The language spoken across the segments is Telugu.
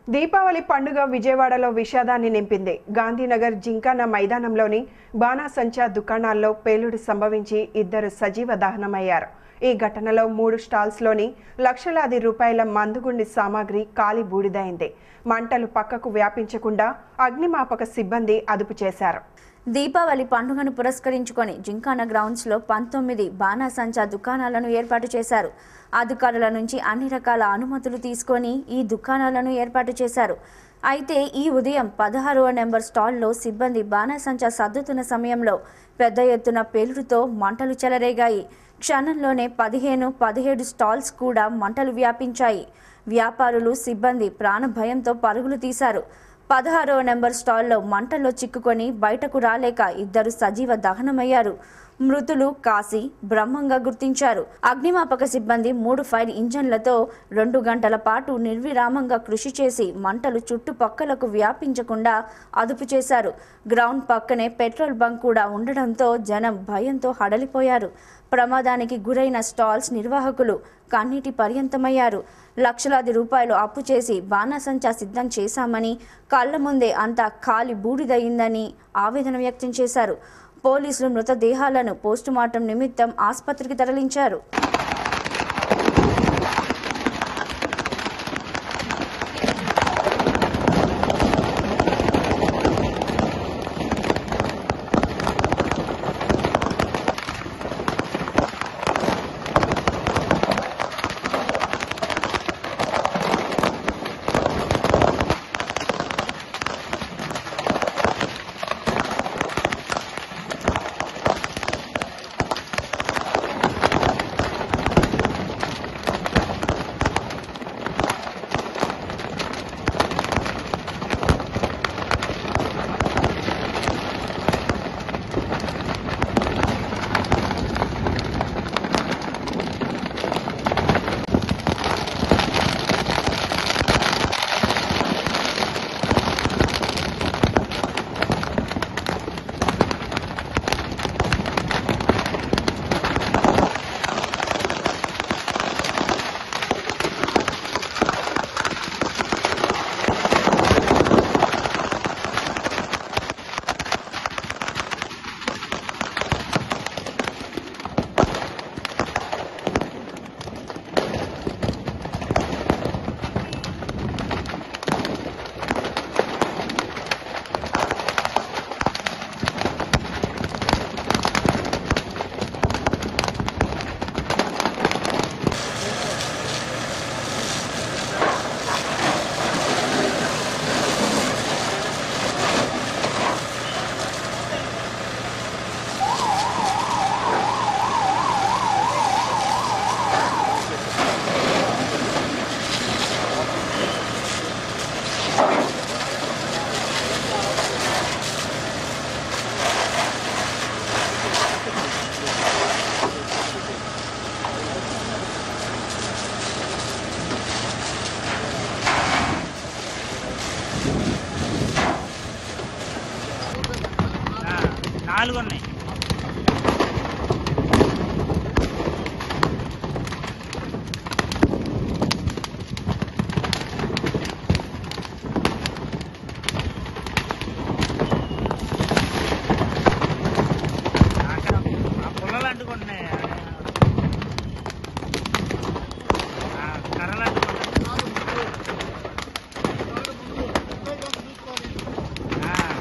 దీపావళి పండుగ విజయవాడలో విషాదాన్ని నింపింది గాంధీనగర్ జింకానా మైదానంలోని బాణాసంచా దుకాణాల్లో పేలుడు సంభవించి ఇద్దరు సజీవ దహనమయ్యారు ఈ ఘటనలో మూడు స్టాల్స్లోని లక్షలాది రూపాయల మందుగుండి సామాగ్రి కాలి బూడిదైంది మంటలు పక్కకు వ్యాపించకుండా అగ్నిమాపక సిబ్బంది అదుపు చేశారు దీపావళి పండుగను పురస్కరించుకొని జింకానా గ్రౌండ్స్లో పంతొమ్మిది బాణాసంచా దుకాణాలను ఏర్పాటు చేశారు అధికారుల నుంచి అన్ని రకాల అనుమతులు తీసుకొని ఈ దుకాణాలను ఏర్పాటు చేశారు అయితే ఈ ఉదయం పదహారవ నెంబర్ స్టాల్లో సిబ్బంది బాణాసంచా సర్దుతున్న సమయంలో పెద్ద ఎత్తున పేలుడుతో మంటలు చెలరేగాయి క్షణంలోనే పదిహేను పదిహేడు స్టాల్స్ కూడా మంటలు వ్యాపించాయి వ్యాపారులు సిబ్బంది ప్రాణ భయంతో పరుగులు తీశారు పదహారో నెంబర్ స్టాల్లో మంటల్లో చిక్కుకొని బయటకు రాలేక ఇద్దరు సజీవ దహనమయ్యారు మృతులు కాశీ బ్రహ్మంగా గుర్తించారు అగ్నిమాపక సిబ్బంది మూడు ఫైర్ ఇంజన్లతో రెండు గంటల పాటు నిర్విరామంగా కృషి చేసి మంటలు చుట్టుపక్కలకు వ్యాపించకుండా అదుపు చేశారు గ్రౌండ్ పక్కనే పెట్రోల్ బంక్ కూడా ఉండడంతో జనం భయంతో హడలిపోయారు ప్రమాదానికి గురైన స్టాల్స్ నిర్వాహకులు కన్నీటి పర్యంతమయ్యారు లక్షలాది రూపాయలు అప్పు చేసి బాణాసంచా సిద్ధం చేశామని కళ్ళ ముందే అంతా ఖాళీ బూడిదయిందని ఆవేదన వ్యక్తం చేశారు పోలీసులు మృతదేహాలను పోస్టుమార్టం నిమిత్తం ఆసుపత్రికి తరలించారు ఆ, నాలుగు ఉన్నాయి అక్కడ ఆ పుల్లలు అంటుకుంటున్నాయి ఆ, కర్రలు అంటుకుంటున్నాయి ఆ,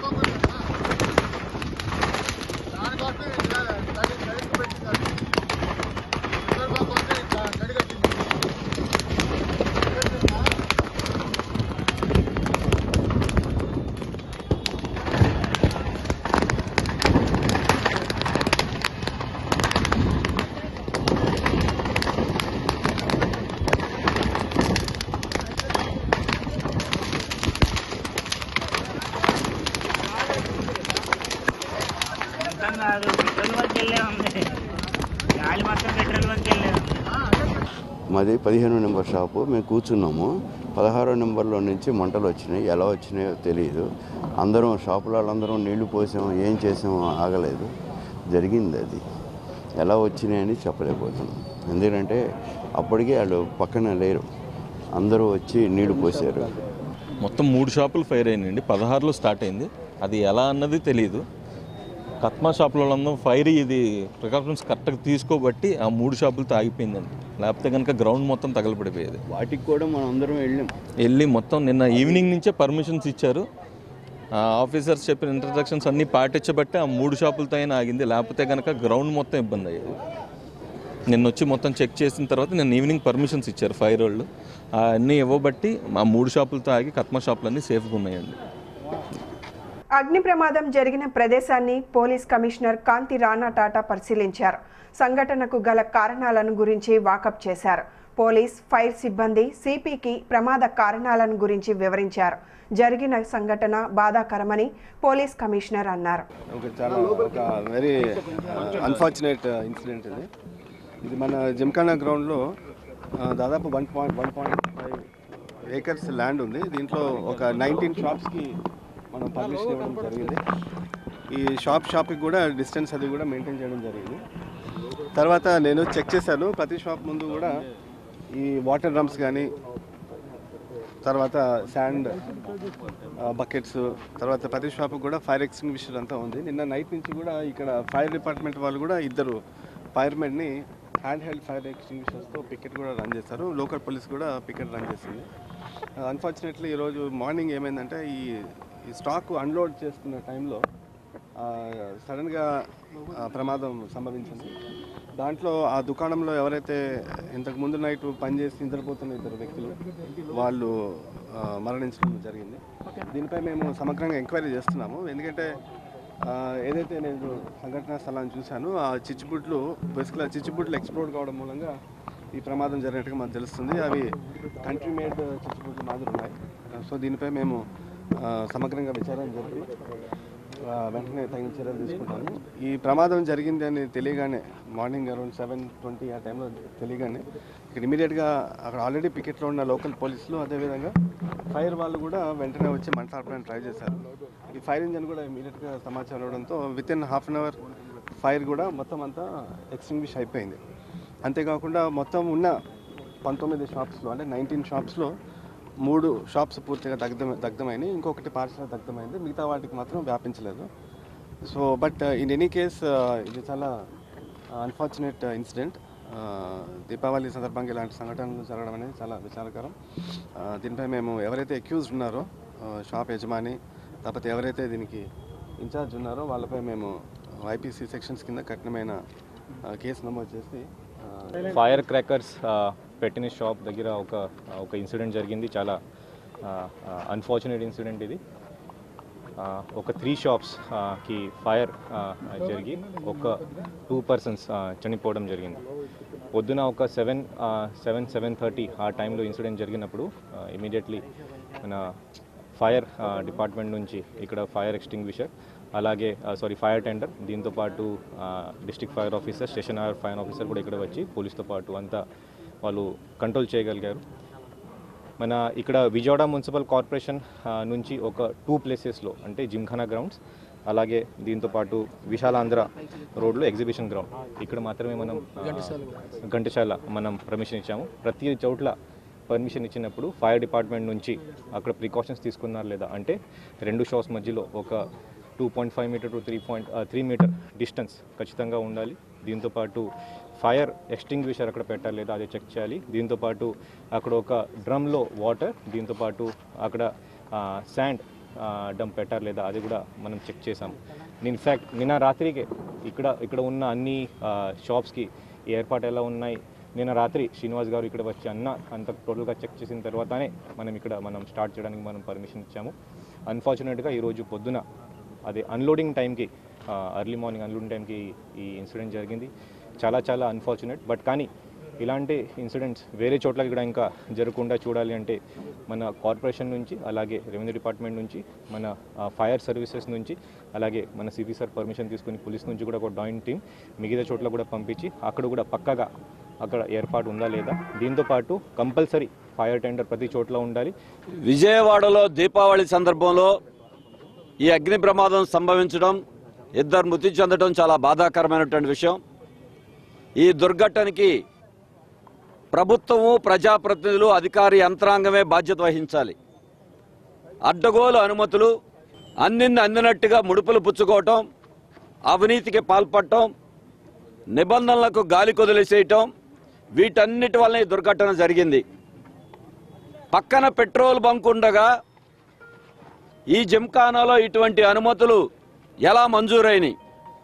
అర్థం కాదు పెట్రోల్ బంక్ వెళ్ళే ఉంది గాలి మొత్తం పెట్రోల్ బంక్ వెళ్ళే ఉంది మాది పదిహేను నెంబర్ షాపు మేము కూర్చున్నాము పదహారో నెంబర్లో నుంచి మంటలు వచ్చినాయి ఎలా వచ్చినాయో తెలియదు అందరం షాపుల వాళ్ళందరం నీళ్లు పోసాము ఏం చేసామో ఆగలేదు జరిగింది అది ఎలా వచ్చినాయని చెప్పలేకపోతున్నాం ఎందుకంటే అప్పటికే వాళ్ళు పక్కన లేరు అందరూ వచ్చి నీళ్లు పోసారు మొత్తం మూడు షాపులు ఫైర్ అయినాయండి పదహారులో స్టార్ట్ అయింది అది ఎలా అన్నది తెలియదు కత్మా షాపుల వాళ్ళందరం ఫైర్ ఇది ప్రికాషన్స్ కరెక్ట్గా తీసుకోబట్టి ఆ మూడు షాపులతో ఆగిపోయిందండి లేకపోతే కనుక గ్రౌండ్ మొత్తం తగలపడిపోయేది వాటికి కూడా మనం అందరం వెళ్ళాం వెళ్ళి మొత్తం నిన్న ఈవినింగ్ నుంచే పర్మిషన్స్ ఇచ్చారు ఆ ఆఫీసర్స్ చెప్పిన ఇంట్రడక్షన్స్ అన్నీ పాటించబట్టి ఆ మూడు షాపులతో అయినా ఆగింది లేకపోతే కనుక గ్రౌండ్ మొత్తం ఇబ్బంది అయ్యేది నిన్న వచ్చి మొత్తం చెక్ చేసిన తర్వాత నిన్న ఈవినింగ్ పర్మిషన్స్ ఇచ్చారు ఫైర్ వాళ్ళు ఆ అన్నీ ఇవ్వబట్టి ఆ మూడు షాపులతో ఆగి కత్మ షాపులన్నీ సేఫ్గా ఉన్నాయండి అగ్ని ప్రమాదం జరిగిన ప్రదేశాన్ని పోలీస్ కమిషనర్ కాంతి రాణా టాటా పరిశీలించారు సంఘటనకు గల కారణాలను గురించి వాకప్ చేశారు పోలీస్ ఫైర్ సిబ్బంది సిపికి ప్రమాద కారణాలను గురించి వివరించారు జరిగిన సంఘటన బాధాకరమని పోలీస్ కమిషనర్ అన్నారు ఒక చాలా ఒక వెరీ అన్ఫార్చునేట్ ఇన్సిడెంట్ ఇది ఇది మన జిమ్ఖానా గ్రౌండ్లో దాదాపు one point one point five acres land ఉంది దీంట్లో ఒక నైన్టీన్ షాప్స్కి మనం పర్మిషన్ ఇవ్వడం జరిగింది ఈ షాప్ షాప్కి కూడా డిస్టెన్స్ అది కూడా మెయింటైన్ చేయడం జరిగింది తర్వాత నేను చెక్ చేశాను ప్రతి షాప్ ముందు కూడా ఈ వాటర్ డ్రమ్స్ కానీ తర్వాత శాండ్ బకెట్స్ తర్వాత ప్రతి షాప్ కూడా ఫైర్ ఎక్స్టింగ్విషర్ అంతా ఉంది నిన్న నైట్ నుంచి కూడా ఇక్కడ ఫైర్ డిపార్ట్మెంట్ వాళ్ళు కూడా ఇద్దరు ఫైర్మెన్ని హ్యాండ్ హెల్డ్ ఫైర్ ఎక్స్టింగ్విషర్స్తో పికెట్ కూడా రన్ చేస్తారు లోకల్ పోలీస్ కూడా పికెట్ రన్ చేస్తుంది అన్ఫార్చునేట్లీ ఈరోజు మార్నింగ్ ఏమైందంటే ఈ ఈ స్టాక్ అన్లోడ్ చేస్తున్న టైంలో సడన్గా ప్రమాదం సంభవించింది దాంట్లో ఆ దుకాణంలో ఎవరైతే ఇంతకు ముందు నైట్ పనిచేసి నిద్రపోతున్న ఇద్దరు వ్యక్తులు వాళ్ళు ఆ, మరణించడం జరిగింది దీనిపై మేము సమగ్రంగా ఎంక్వైరీ చేస్తున్నాము ఎందుకంటే ఆ, ఏదైతే నేను సంఘటనా స్థలాన్ని చూశాను ఆ చిచ్చుబుడ్లు బేసిక్గా చిచ్చుబుడ్లు ఎక్స్ప్లోడ్ కావడం మూలంగా ఈ ప్రమాదం జరిగినట్టుగా మనకు తెలుస్తుంది అవి కంట్రీ మేడ్ చిచ్చుబుడ్లు మాదిరి ఉన్నాయి సో దీనిపై మేము ఆ, సమగ్రంగా విచారణ జరిపి ఆ, వెంటనే తగిన చర్యలు తీసుకుంటాము ఈ ప్రమాదం జరిగింది అని తెలియగానే మార్నింగ్ అరౌండ్ సెవెన్ ట్వంటీ ఆ టైంలో తెలియగానే ఇక్కడ ఇమీడియట్గా అక్కడ ఆల్రెడీ పికెట్లో ఉన్న లోకల్ పోలీసులు అదేవిధంగా ఫైర్ వాళ్ళు కూడా వెంటనే వచ్చి మంట ఆపడానికి ట్రై చేశారు ఈ ఫైర్ ఇంజన్ కూడా ఇమీడియట్గా సమాచారం ఇవ్వడంతో within half an hour fire కూడా మొత్తం అంతా ఎక్స్టింగ్విష్ అయిపోయింది అంతేకాకుండా మొత్తం ఉన్న పంతొమ్మిది షాప్స్లో అంటే నైన్టీన్ షాప్స్లో మూడు షాప్స్ పూర్తిగా దగ్ధం దగ్ధమైనాయి ఇంకొకటి పార్సల్ దగ్ధమైంది మిగతా వాటికి మాత్రం వ్యాపించలేదు so but in any case ఇది చాలా అన్ఫార్చునేట్ ఇన్సిడెంట్ దీపావళి సందర్భంగా ఇలాంటి సంఘటనలు జరగడం అనేది చాలా విచారకరం ఆ, దీనిపై మేము ఎవరైతే అక్యూజ్డ్ ఉన్నారో షాప్ యజమాని లేకపోతే ఎవరైతే దీనికి ఇన్ఛార్జ్ ఉన్నారో వాళ్ళపై మేము ఐపీసీ సెక్షన్స్ కింద కఠినమైన ఆ, కేసు నమోదు చేసి ఆ, ఫైర్ క్రాకర్స్ ఆ, పెట్టిన షాప్ దగ్గర ఒక ఒక ఇన్సిడెంట్ జరిగింది చాలా అన్ఫార్చునేట్ ఇన్సిడెంట్ ఇది ఆ, ఒక త్రీ షాప్స్ ఆ, కి ఫైర్ ఆ, జరిగి ఒక టూ పర్సన్స్ చనిపోవడం జరిగింది పొద్దున ఒక సెవెన్ సెవెన్ సెవెన్ థర్టీ ఆ టైంలో ఇన్సిడెంట్ జరిగినప్పుడు ఇమీడియట్లీ మన ఫైర్ డిపార్ట్మెంట్ నుంచి ఇక్కడ ఫైర్ ఎక్స్టింగ్విషర్ అలాగే సారీ ఫైర్ టెండర్ దీంతో పాటు district fire officer station fire officer కూడా ఇక్కడ వచ్చి పోలీస్తో పాటు అంతా వాళ్ళు కంట్రోల్ చేయగలిగారు మన ఇక్కడ విజయవాడ మున్సిపల్ కార్పొరేషన్ ఆ, నుంచి ఒక టూ ప్లేసెస్లో అంటే జిమ్ఖానా గ్రౌండ్స్ అలాగే దీంతో పాటు విశాలాంధ్ర రోడ్లో ఎగ్జిబిషన్ గ్రౌండ్ ఇక్కడ మాత్రమే మనం ఆ, ఘంటసాల మనం పర్మిషన్ ఇచ్చాము ప్రతి చోట్ల పర్మిషన్ ఇచ్చినప్పుడు ఫైర్ డిపార్ట్మెంట్ నుంచి అక్కడ ప్రికాషన్స్ తీసుకున్నారు లేదా అంటే రెండు షాప్స్ మధ్యలో ఒక two point five metre to three point three metre distance ఖచ్చితంగా ఉండాలి దీంతోపాటు ఫైర్ ఎక్స్టింగ్విషర్ అక్కడ పెట్టాలి లేదా అది చెక్ చేయాలి దీంతోపాటు అక్కడ ఒక డ్రమ్లో వాటర్ దీంతోపాటు అక్కడ శాండ్ డంప్ పెట్టాలి లేదా అది కూడా మనం చెక్ చేసాం ఇన్ఫ్యాక్ట్ నిన్న రాత్రికే ఇక్కడ ఇక్కడ ఉన్న అన్ని షాప్స్కి ఏర్పాటు ఎలా ఉన్నాయి నిన్న రాత్రి శ్రీనివాస్ గారు ఇక్కడ వచ్చి అన్న అంత టోటల్గా చెక్ చేసిన తర్వాతనే మనం ఇక్కడ మనం స్టార్ట్ చేయడానికి మనం పర్మిషన్ ఇచ్చాము అన్ఫార్చునేట్గా ఈరోజు పొద్దున అదే అన్లోడింగ్ టైంకి అర్లీ మార్నింగ్ అన్లోడింగ్ టైంకి ఈ ఇన్సిడెంట్ జరిగింది చాలా చాలా అన్ఫార్చునేట్ బట్ కానీ ఇలాంటి ఇన్సిడెంట్స్ వేరే చోట్ల కూడా ఇంకా జరగకుండా చూడాలి అంటే మన కార్పొరేషన్ నుంచి అలాగే రెవెన్యూ డిపార్ట్మెంట్ నుంచి మన ఫైర్ సర్వీసెస్ నుంచి అలాగే మన సిపి సార్ పర్మిషన్ తీసుకుని పోలీస్ నుంచి కూడా ఒక జాయింట్ టీం మిగతా చోట్ల కూడా పంపించి అక్కడ కూడా పక్కగా అక్కడ ఏర్పాటు ఉందా లేదా దీంతో పాటు కంపల్సరీ ఫైర్ టెండర్ ప్రతి చోట్ల ఉండాలి విజయవాడలో దీపావళి సందర్భంలో ఈ అగ్ని ప్రమాదం సంభవించడం ఇద్దరు మృతి చెందడం చాలా బాధాకరమైనటువంటి విషయం ఈ దుర్ఘటనకి ప్రభుత్వము ప్రజాప్రతినిధులు అధికారి యంత్రాంగమే బాధ్యత వహించాలి అడ్డగోలు అనుమతులు అందింది అందినట్టుగా ముడుపులు పుచ్చుకోవటం అవినీతికి పాల్పడటం నిబంధనలకు గాలి కొదిలేసేయటం వీటన్నిటి వల్ల ఈ దుర్ఘటన జరిగింది పక్కన పెట్రోల్ బంక్ ఉండగా ఈ జిమ్ఖానాలో ఇటువంటి అనుమతులు ఎలా మంజూరైనవి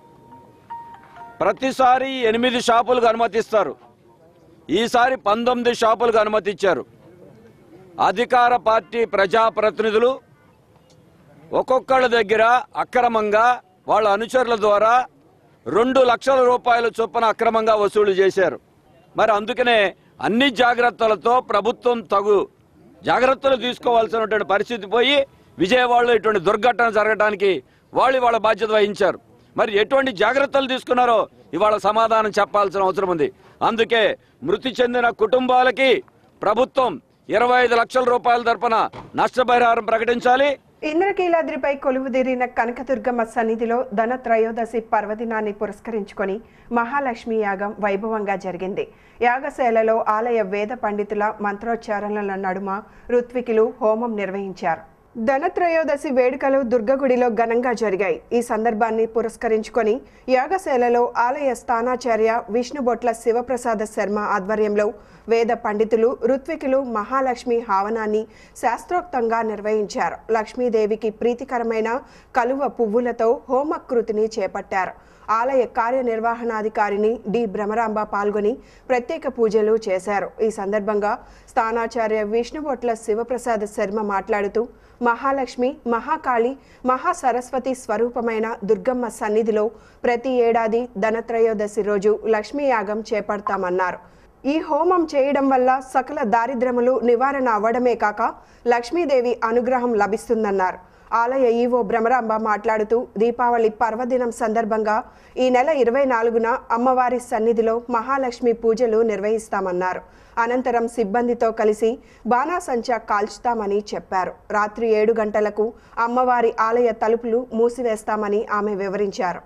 ప్రతిసారి ఎనిమిది షాపులకు అనుమతిస్తారు ఈసారి పంతొమ్మిది షాపులకు అనుమతి ఇచ్చారు అధికార పార్టీ ప్రజాప్రతినిధులు ఒక్కొక్కళ్ళ దగ్గర అక్రమంగా వాళ్ళ అనుచరుల ద్వారా రెండు లక్షల రూపాయల చొప్పున అక్రమంగా వసూలు చేశారు మరి అందుకనే అన్ని జాగ్రత్తలతో ప్రభుత్వం తగు జాగ్రత్తలు తీసుకోవాల్సినటువంటి పరిస్థితి పోయి విజయవాడలో ఇటువంటి దుర్ఘటన జరగడానికి వాళ్ళు వాళ్ళ బాధ్యత వహించారు మరి ఎటువంటి జాగ్రత్తలు తీసుకున్నారో ఇవాళ సమాధానం చెప్పాల్సిన అవసరం ఉంది అందుకే మృతి చెందిన కుటుంబాలకి ప్రభుత్వం ఇరవై ఐదు లక్షల రూపాయల తరపున నష్టపరిహారం ప్రకటించాలి ఇంద్రకీలాద్రిపై కొలువుదీరిన కనకదుర్గమ్మ సన్నిధిలో ధనత్రయోదశి పర్వదినాన్ని పురస్కరించుకొని మహాలక్ష్మి యాగం వైభవంగా జరిగింది యాగశాలలో ఆలయ వేద పండితుల మంత్రోచ్చారణల నడుమ ఋత్వికులు హోమం నిర్వహించారు ధనత్రయోదశి వేడుకలు దుర్గగుడిలో ఘనంగా జరిగాయి ఈ సందర్భాన్ని పురస్కరించుకొని యాగశాలలో ఆలయ స్థానాచార్య విష్ణుబొట్ల శివప్రసాద శర్మ ఆధ్వర్యంలో వేద పండితులు ఋత్వికులు మహాలక్ష్మి హావనాన్ని శాస్త్రోక్తంగా నిర్వహించారు లక్ష్మీదేవికి ప్రీతికరమైన కలువ పువ్వులతో హోమకృతిని చేపట్టారు ఆలయ కార్యనిర్వహణాధికారిని డి భ్రమరాంబ పాల్గొని ప్రత్యేక పూజలు చేశారు ఈ సందర్భంగా స్థానాచార్య విష్ణుబొట్ల శివప్రసాద శర్మ మాట్లాడుతూ మహాలక్ష్మి మహాకాళి మహాసరస్వతి స్వరూపమైన దుర్గమ్మ సన్నిధిలో ప్రతి ఏడాది ధనత్రయోదశి రోజు లక్ష్మీ యాగం చేపడతామన్నారు ఈ హోమం చేయడం వల్ల సకల దారిద్రములు నివారణ అవ్వడమే కాక లక్ష్మీదేవి అనుగ్రహం లభిస్తుందన్నారు ఆలయ ఈవో భ్రమరాంబ మాట్లాడుతూ దీపావళి పర్వదినం సందర్భంగా ఈ నెల ఇరవై నాలుగున అమ్మవారి సన్నిధిలో మహాలక్ష్మి పూజలు నిర్వహిస్తామన్నారు అనంతరం సిబ్బందితో కలిసి బాణాసంచా కాల్చుతామని చెప్పారు రాత్రి ఏడు గంటలకు అమ్మవారి ఆలయ తలుపులు మూసివేస్తామని ఆమె వివరించారు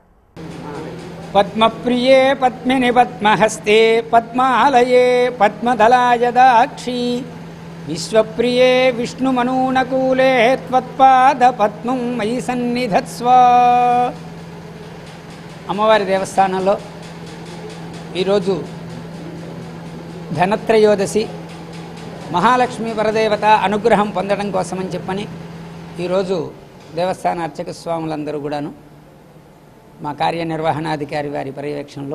పద్మప్రియే పద్మిని పద్మహస్తే పద్మాలయే పద్మదలాయదాక్షి విశ్వప్రియే విష్ణుమనూనకూలే త్వత్పాద పద్మం మయి సన్నిధత్స్వ అమ్మవారి దేవస్థానంలో ఈరోజు ధనత్రయోదశి మహాలక్ష్మి వరదేవత అనుగ్రహం పొందడం కోసమని చెప్పని ఈరోజు దేవస్థాన అర్చక స్వాములందరూ కూడాను మా కార్యనిర్వహణాధికారి వారి పర్యవేక్షణలో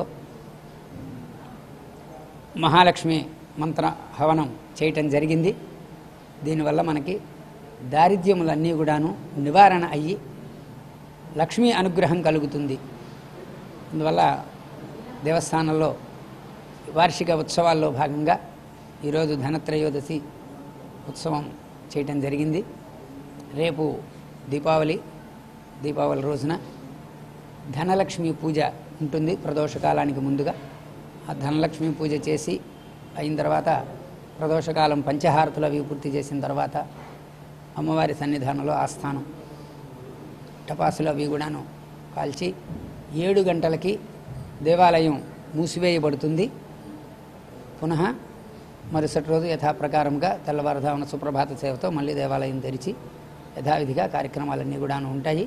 మహాలక్ష్మి మంత్ర హవనం చేయటం జరిగింది దీనివల్ల మనకి దారిద్ర్యములన్నీ కూడాను నివారణ అయ్యి లక్ష్మీ అనుగ్రహం కలుగుతుంది అందువల్ల దేవస్థానంలో వార్షిక ఉత్సవాల్లో భాగంగా ఈరోజు ధనత్రయోదశి ఉత్సవం చేయటం జరిగింది రేపు దీపావళి దీపావళి రోజున ధనలక్ష్మి పూజ ఉంటుంది ప్రదోషకాలానికి ముందుగా ఆ ధనలక్ష్మి పూజ చేసి అయిన తర్వాత ప్రదోషకాలం పంచహారతులు అవి పూర్తి చేసిన తర్వాత అమ్మవారి సన్నిధానంలో ఆస్థానం టపాసులు అవి కూడాను కాల్చి ఏడు గంటలకి దేవాలయం మూసివేయబడుతుంది పునః మరుసటి రోజు యథాప్రకారంగా తెల్లవారుధామన సుప్రభాత సేవతో మళ్ళీ దేవాలయం తెరిచి యథావిధిగా కార్యక్రమాలన్నీ కూడాను ఉంటాయి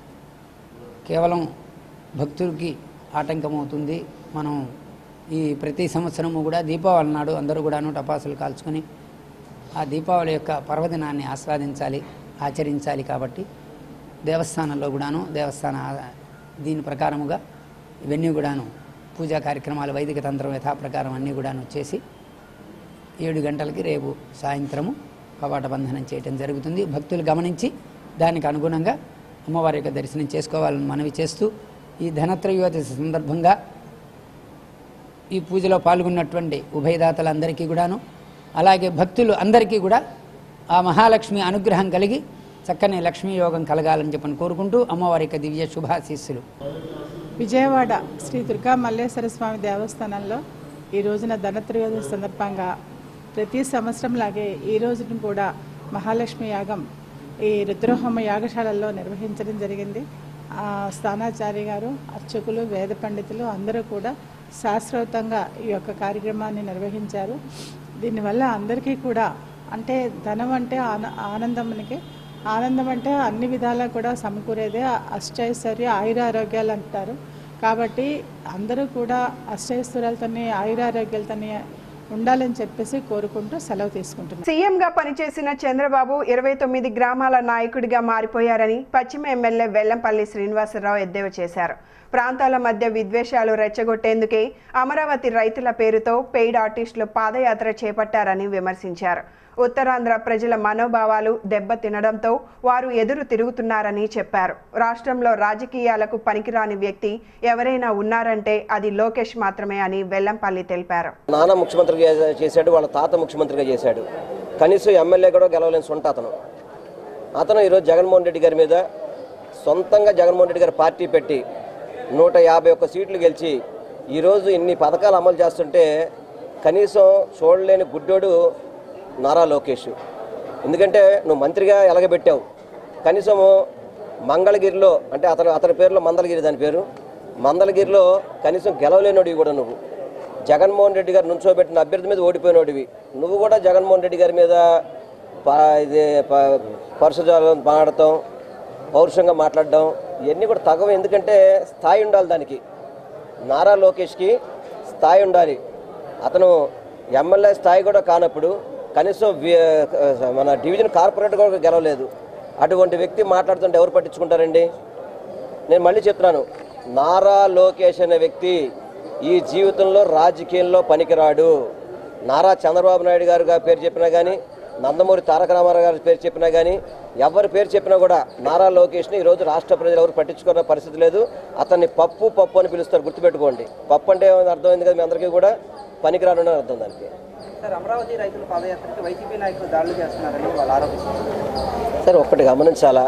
కేవలం భక్తులకి ఆటంకమవుతుంది మనం ఈ ప్రతి సంవత్సరము కూడా దీపావళి నాడు అందరూ కూడాను టపాసులు కాల్చుకొని ఆ దీపావళి యొక్క పర్వదినాన్ని ఆస్వాదించాలి ఆచరించాలి కాబట్టి దేవస్థానంలో కూడాను దేవస్థాన ఆ- దీని ప్రకారముగా ఇవన్నీ కూడాను పూజా కార్యక్రమాలు వైదిక తంత్రం యథాప్రకారం అన్నీ కూడాను చేసి ఏడు గంటలకి రేపు సాయంత్రము కవాట బంధనం చేయటం జరుగుతుంది భక్తులు గమనించి దానికి అనుగుణంగా అమ్మవారి యొక్క దర్శనం చేసుకోవాలని మనవి చేస్తూ ఈ ధనత్రయోదశి సందర్భంగా ఈ పూజలో పాల్గొన్నటువంటి ఉభయదాతలందరికీ కూడాను అలాగే భక్తులు అందరికీ కూడా ఆ మహాలక్ష్మి అనుగ్రహం కలిగి చక్కని లక్ష్మీ యోగం కలగాలని చెప్పని కోరుకుంటూ అమ్మవారి యొక్క దివ్య శుభాశీస్సులు విజయవాడ శ్రీ దుర్గా మల్లేశ్వర స్వామి దేవస్థానంలో ఈ రోజున ధనత్రయోదశి సందర్భంగా ప్రతి సంవత్సరం లాగే ఈ రోజున కూడా మహాలక్ష్మి యాగం ఈ రుద్రహోమ యాగశాలల్లో నిర్వహించడం జరిగింది ఆ స్థానాచారి గారు అర్చకులు వేద పండితులు అందరూ కూడా శాస్త్రోక్తంగా ఈ యొక్క కార్యక్రమాన్ని నిర్వహించారు దీనివల్ల అందరికీ కూడా అంటే ధనం అంటే ఆన ఆనందం మనకి ఆనందం అంటే అన్ని విధాలా కూడా సమకూరేదే అష్టైశ్వర్య ఆయురారోగ్యాలు అంటారు కాబట్టి అందరూ కూడా అష్టైశ్వర్యాలతోనే ఆయురారోగ్యాలతోనే ఉండాలని చెప్పేసి కోరుకుంటూ సెలవు తీసుకుంటున్నాను సీఎంగా పనిచేసిన చంద్రబాబు ఇరవై తొమ్మిది గ్రామాల నాయకుడిగా మారిపోయారని పశ్చిమ ఎమ్మెల్యే వెల్లంపల్లి శ్రీనివాసరావు ఎద్దేవా చేశారు ప్రాంతాల మధ్య విద్వేషాలు రెచ్చగొట్టేందుకే అమరావతి రైతుల పేరుతో పెయిడ్ ఆర్టిస్టులు పాదయాత్ర చేపట్టారని విమర్శించారు ఉత్తరాంధ్ర ప్రజల మనోభావాలు దెబ్బతినడంతో వారు ఎదురు తిరుగుతున్నారని చెప్పారు రాష్ట్రంలో రాజకీయాలకు పనికిరాని వ్యక్తి ఎవరైనా ఉన్నారంటే అది లోకేష్ మాత్రమే అని వెల్లంపల్లి తెలిపారు నాన్న ముఖ్యమంత్రిగా చేసా- చేశాడు వాళ్ళ తాత ముఖ్యమంత్రిగా చేశాడు కనీసం ఎమ్మెల్యే కూడా గెలవలేని సొంత అతను అతను ఈరోజు జగన్మోహన్ రెడ్డి గారి మీద సొంతంగా జగన్మోహన్ రెడ్డి గారి పార్టీ పెట్టి నూట యాభై ఒక్క సీట్లు గెలిచి ఈరోజు ఇన్ని పథకాలు అమలు చేస్తుంటే కనీసం చూడలేని గుడ్డోడు నారా లోకేష్ ఎందుకంటే నువ్వు మంత్రిగా ఎలగబెట్టావు కనీసము మంగళగిరిలో అంటే అతను అతని పేరులో మందలగిరి దాని పేరు మందలగిరిలో కనీసం గెలవలేనోడివి కూడా నువ్వు జగన్మోహన్ రెడ్డి గారు నుంచోబెట్టిన అభ్యర్థి మీద ఓడిపోయినోడివి నువ్వు కూడా జగన్మోహన్ రెడ్డి గారి మీద ప- ఇది ప- పరుషజాలం మాడటం పౌరుషంగా మాట్లాడడం ఇవన్నీ కూడా తగవు ఎందుకంటే స్థాయి ఉండాలి దానికి నారా లోకేష్కి స్థాయి ఉండాలి అతను ఎమ్మెల్యే స్థాయి కూడా కానప్పుడు కనీసం వి- మన డివిజన్ కార్పొరేట్ కూడా గెలవలేదు అటువంటి వ్యక్తి మాట్లాడుతుంటే ఎవరు పట్టించుకుంటారండి నేను మళ్ళీ చెప్తున్నాను నారా లోకేష్ అనే వ్యక్తి ఈ జీవితంలో రాజకీయంలో పనికిరాడు నారా చంద్రబాబు నాయుడు గారు గారి పేరు చెప్పినా కానీ నందమూరి తారక రామారావు గారి పేరు చెప్పినా కానీ ఎవరి పేరు చెప్పినా కూడా నారా లోకేష్ని ఈరోజు రాష్ట్ర ప్రజలు ఎవరు పట్టించుకున్న పరిస్థితి లేదు అతన్ని పప్పు పప్పు అని పిలుస్తారు గుర్తుపెట్టుకోండి పప్పు అంటే ఏమైనా అర్థమైంది కదా మీ అందరికీ కూడా పనికిరాడు అని అర్థం దానికి సార్ అమరావతి రైతుల పాదయాత్రకి వైసీపీ నాయకులు దాడులు చేస్తున్నారని వాళ్ళు ఆరోపిస్తున్నారు సరే ఒక్కటి గమనించాలా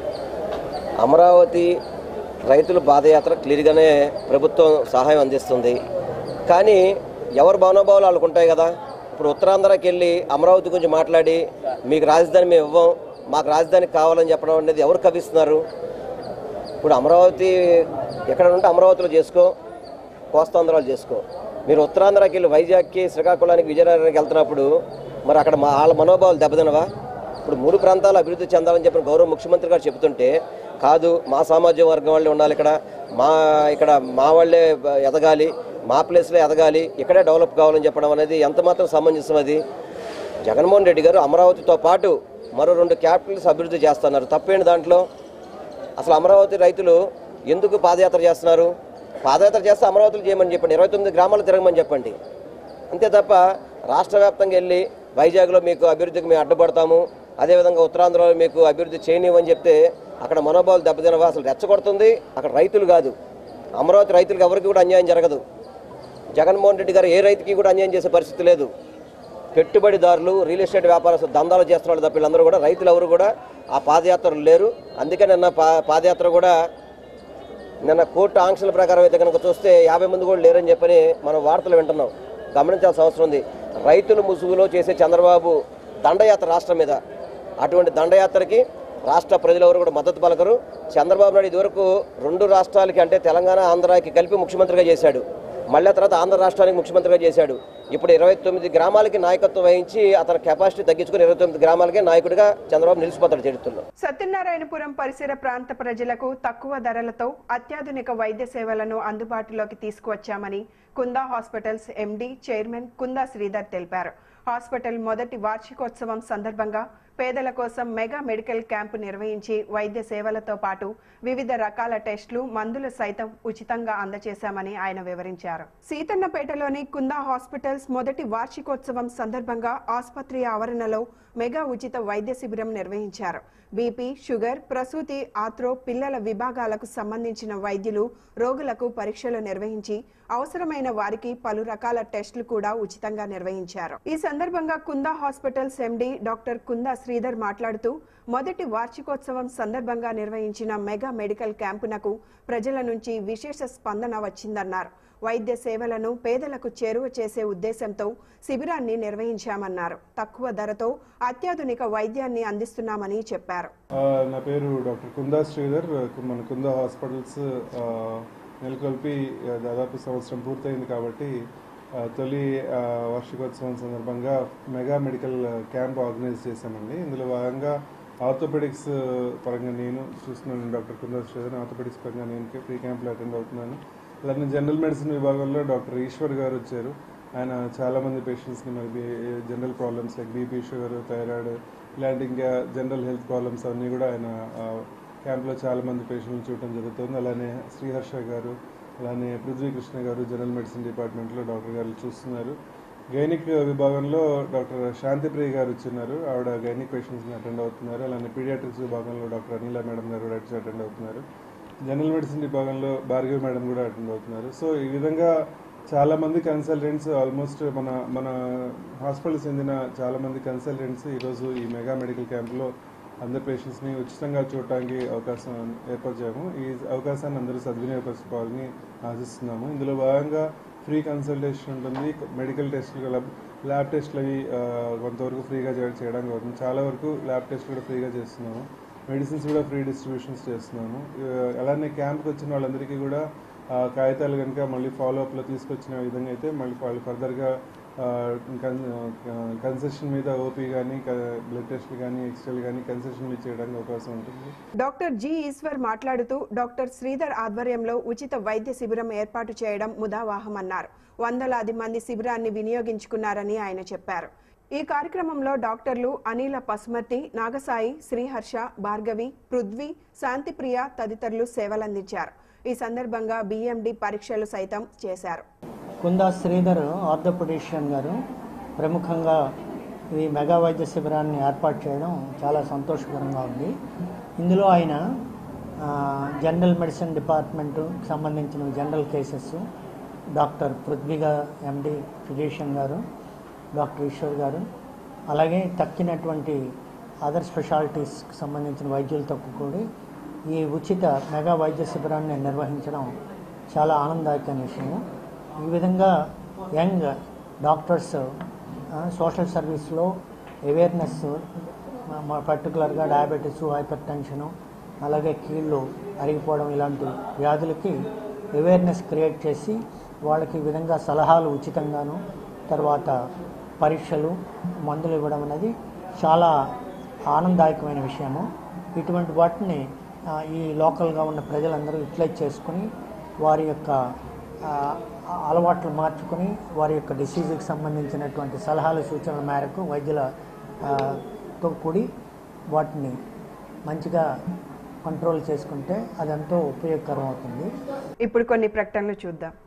అమరావతి రైతుల పాదయాత్ర క్లియర్గానే ప్రభుత్వం సహాయం అందిస్తుంది కానీ ఎవరు భావనోభావాలు వాళ్ళకు ఉంటాయి కదా ఇప్పుడు ఉత్తరాంధ్రకి వెళ్ళి అమరావతి గురించి మాట్లాడి మీకు రాజధాని మేము ఇవ్వం మాకు రాజధాని కావాలని చెప్పడం అనేది ఎవరు కవిస్తున్నారు ఇప్పుడు అమరావతి ఎక్కడ ఉంటే అమరావతిలో చేసుకో కోస్తాంధ్రాలు చేసుకో మీరు ఉత్తరాంధ్రకి వెళ్ళి వైజాగ్కి శ్రీకాకుళానికి విజయనగరానికి వెళ్తున్నప్పుడు మరి అక్కడ మా వాళ్ళ మనోభావాలు దెబ్బతినవా ఇప్పుడు మూడు ప్రాంతాలు అభివృద్ధి చెందాలని చెప్పిన గౌరవ ముఖ్యమంత్రి గారు చెబుతుంటే కాదు మా సామాజిక వర్గం వాళ్ళే ఉండాలి ఇక్కడ మా ఇక్కడ మా వాళ్ళే ఎదగాలి మా ప్లేస్లో ఎదగాలి ఇక్కడే డెవలప్ కావాలని చెప్పడం అనేది ఎంత మాత్రం సమంజసం అది జగన్మోహన్ రెడ్డి గారు అమరావతితో పాటు మరో రెండు క్యాపిటల్స్ అభివృద్ధి చేస్తున్నారు తప్పేంటి దాంట్లో అసలు అమరావతి రైతులు ఎందుకు పాదయాత్ర చేస్తున్నారు పాదయాత్ర చేస్తే అమరావతిలో చేయమని చెప్పండి ఇరవై తొమ్మిది గ్రామాలు తిరగమని చెప్పండి అంతే తప్ప రాష్ట్ర వ్యాప్తంగా వెళ్ళి వైజాగ్లో మీకు అభివృద్ధికి మేము అడ్డుపడతాము అదేవిధంగా ఉత్తరాంధ్రలో మీకు అభివృద్ధి చేయనివ్వని చెప్తే అక్కడ మనోభావాలు దెబ్బతినవా అసలు రెచ్చగొడుతుంది అక్కడ రైతులు కాదు అమరావతి రైతులకు ఎవరికి కూడా అన్యాయం జరగదు జగన్మోహన్ రెడ్డి గారు ఏ రైతుకి కూడా అన్యాయం చేసే పరిస్థితి లేదు పెట్టుబడిదారులు రియల్ ఎస్టేట్ వ్యాపారస్తులు దందాలు చేస్తున్న వాళ్ళు తప్ప వీళ్ళందరూ కూడా రైతులు ఎవరు కూడా ఆ పాదయాత్రలు లేరు అందుకని నిన్న పా పాదయాత్ర కూడా నిన్న కోర్టు ఆంక్షల ప్రకారం అయితే కనుక చూస్తే యాభై మంది కూడా లేరని చెప్పని మనం వార్తలు వింటున్నాం గమనించాల్సిన అవసరం ఉంది రైతుల ముసుగులో చేసే చంద్రబాబు దండయాత్ర రాష్ట్రం మీద అటువంటి దండయాత్రకి రాష్ట్ర ప్రజలెవరు కూడా మద్దతు పలకరు చంద్రబాబు నాయుడు ఇదివరకు రెండు రాష్ట్రాలకి అంటే తెలంగాణ ఆంధ్రాకి కలిపి ముఖ్యమంత్రిగా చేశాడు మళ్ళీ తర్వాత ఆంధ్ర రాష్ట్రానికి ముఖ్యమంత్రిగా చేశాడు ఇప్పుడు ఇరవై తొమ్మిది గ్రామాలకి నాయకత్వం వహించి అతని కెపాసిటీ తగ్గించుకుని ఇరవై తొమ్మిది గ్రామాలకే నాయకుడిగా చంద్రబాబు నిలిచిపోతాడు చరిత్రలో సత్యనారాయణపురం పరిసర ప్రాంత ప్రజలకు తక్కువ ధరలతో అత్యాధునిక వైద్య సేవలను అందుబాటులోకి తీసుకువచ్చామని Kunda hospitals MD chairman Kunda Sridhar తెలిపారు హాస్పిటల్ మొదటి వార్షికోత్సవం సందర్భంగా పేదల కోసం మెగా మెడికల్ క్యాంపు నిర్వహించి వైద్య సేవలతో పాటు వివిధ రకాల టెస్టులు మందులు సైతం ఉచితంగా అందజేశామని ఆయన వివరించారు సీతన్నపేటలోని కుందా హాస్పిటల్స్ మొదటి వార్షికోత్సవం సందర్భంగా ఆసుపత్రి ఆవరణలో మెగా ఉచిత వైద్య శిబిరం నిర్వహించారు బీపీ షుగర్ ప్రసూతి ఆత్రో పిల్లల విభాగాలకు సంబంధించిన వైద్యులు రోగులకు పరీక్షలు నిర్వహించి అవసరమైన వారికి పలు రకాల టెస్టులు కూడా ఉచితంగా నిర్వహించారు ఈ సందర్భంగా Kunda hospitals MD doctor Kunda Sridhar మాట్లాడుతూ మొదటి వార్షికోత్సవం సందర్భంగా నిర్వహించిన మెగా మెడికల్ క్యాంపునకు ప్రజల నుంచి విశేష స్పందన వచ్చిందన్నారు వైద్య సేవలను పేదలకు చేరువ చేసే ఉద్దేశంతో శిబిరాన్ని నిర్వహించామన్నారు తక్కువ ధరతో అత్యాధునిక వైద్యాన్ని అందిస్తున్నామని చెప్పారు ఆ, నా పేరు డాక్టర్ కుందా శ్రీధర్ మన కుందా హాస్పిటల్స్ ఆ, నెలకొల్పి ఆ, దాదాపు సంవత్సరం పూర్తయింది కాబట్టి ఆ, తొలి ఆ, వార్షికోత్సవం సందర్భంగా మెగా మెడికల్ క్యాంప్ ఆర్గనైజ్ చేశామండి ఇందులో భాగంగా ఆర్థోపెడిక్స్ పరంగా నేను చూస్తున్నాను డాక్టర్ కుందా శ్రీధర్ ఆర్థోపెడిక్స్ పరంగా నేను ప్రీ క్యాంప్లో అటెండ్ అవుతున్నాను అలానే జనరల్ మెడిసిన్ విభాగంలో డాక్టర్ ఈశ్వర్ గారు వచ్చారు ఆయన చాలామంది పేషెంట్స్ని మరి బీ- general problems like BP sugar thyroid ఇలాంటి ఇంకా జనరల్ హెల్త్ ప్రాబ్లమ్స్ అన్నీ కూడా ఆయన ఆ, క్యాంప్లో చాలామంది పేషెంట్లు చూడటం జరుగుతుంది అలానే శ్రీహర్ష గారు అలానే పృథ్వీ కృష్ణ గారు జనరల్ మెడిసిన్ డిపార్ట్మెంట్లో డాక్టర్ గారు చూస్తున్నారు గైనిక్ విభాగంలో డాక్టర్ శాంతిప్రియ గారు వచ్చిన్నారు ఆవిడ గైనిక్ పేషెంట్స్ని అటెండ్ అవుతున్నారు అలానే పీడియాట్రిక్స్ విభాగంలో డాక్టర్ అనిల మేడం గారు కూడా వచ్చి అటెండ్ అవుతున్నారు జనరల్ మెడిసిన్ విభాగంలో భార్గవి మేడం కూడా అటెండ్ అవుతున్నారు సో ఈ విధంగా చాలా మంది కన్సల్టెంట్స్ ఆల్మోస్ట్ మన మన హాస్పిటల్ చెందిన చాలా మంది కన్సల్టెంట్స్ ఈరోజు ఈ మెగా మెడికల్ క్యాంప్లో అందరు పేషెంట్స్ని ఉచితంగా చూడటానికి అవకాశం ఏర్పరిచాము ఈ అవకాశాన్ని అందరూ సద్వినియోగపరచుకోవాలని ఆశిస్తున్నాము ఇందులో భాగంగా ఫ్రీ కన్సల్టేషన్ ఉంటుంది మెడికల్ టెస్టులు ల్యాబ్ ల్యాబ్ టెస్టులు అవి ఆ, కొంతవరకు ఫ్రీగా చేయ- చేయడానికి అవుతుంది చాలా వరకు ల్యాబ్ టెస్టులు కూడా ఫ్రీగా చేస్తున్నాము మెడిసిన్స్ కూడా ఫ్రీ డిస్ట్రిబ్యూషన్స్ చేస్తున్నాము ఆ, అలానే క్యాంప్కి వచ్చిన వాళ్ళందరికీ కూడా ఆ, కాగితాలు కనుక మళ్ళీ ఫాలో అప్లో తీసుకొచ్చిన విధంగా అయితే మళ్ళీ వాళ్ళు ఫర్దర్గా కన్సెషన్ మీద ఓపీ కానీ బ్లడ్ టెస్ట్ కానీ ఎక్స్రేలు కానీ కన్సెషన్ మీద చేయడానికి అవకాశం ఉంటుంది డాక్టర్ జి ఈశ్వర్ మాట్లాడుతూ డాక్టర్ శ్రీధర్ ఆధ్వర్యంలో ఉచిత వైద్య శిబిరం ఏర్పాటు చేయడం ముదావాహమన్నారు వందలాది మంది శిబిరాన్ని వినియోగించుకున్నారని ఆయన చెప్పారు ఈ కార్యక్రమంలో డాక్టర్లు అనిల పసుమర్తి నాగసాయి శ్రీహర్ష భార్గవి పృథ్వీ శాంతిప్రియ తదితరులు సేవలందించారు ఈ సందర్భంగా బిఎండి పరీక్షలు సైతం చేశారు కుందా శ్రీధర్ ఆర్థోపెడిషియన్ గారు ప్రముఖంగా ఈ మెగా వైద్య శిబిరాన్ని ఏర్పాటు చేయడం చాలా సంతోషకరంగా ఉంది ఇందులో ఆయన ఆ, జనరల్ మెడిసిన్ డిపార్ట్మెంట్కి సంబంధించిన జనరల్ కేసెస్ డాక్టర్ పృథ్వీగా ఎండి ఫిజిషియన్ గారు డాక్టర్ ఈశ్వర్ గారు అలాగే తక్కినటువంటి అదర్ స్పెషాలిటీస్కి సంబంధించిన వైద్యులతో కూడి ఈ ఉచిత మెగా వైద్య శిబిరాన్ని నిర్వహించడం చాలా ఆనందదాయకమైన విషయము ఈ విధంగా యంగ్ డాక్టర్స్ సోషల్ సర్వీస్లో అవేర్నెస్ పర్టికులర్గా డయాబెటీస్ హైపర్ టెన్షను అలాగే కీళ్ళు అరిగిపోవడం ఇలాంటి వ్యాధులకి అవేర్నెస్ క్రియేట్ చేసి వాళ్ళకి ఈ విధంగా సలహాలు ఉచితంగాను తర్వాత పరీక్షలు మందులు ఇవ్వడం అనేది చాలా ఆనందదాయకమైన విషయము ఇటువంటి వాటిని ఆ, ఈ లోకల్గా ఉన్న ప్రజలందరూ యూటిలైజ్ చేసుకుని వారి యొక్క ఆ, అలవాట్లు మార్చుకొని వారి యొక్క డిసీజ్కి సంబంధించినటువంటి సలహాలు సూచనల మేరకు వైద్యుల ఆ, తో కూడి వాటిని మంచిగా కంట్రోల్ చేసుకుంటే అదెంతో ఉపయోగకరం అవుతుంది ఇప్పుడు కొన్ని ప్రకటనలు చూద్దాం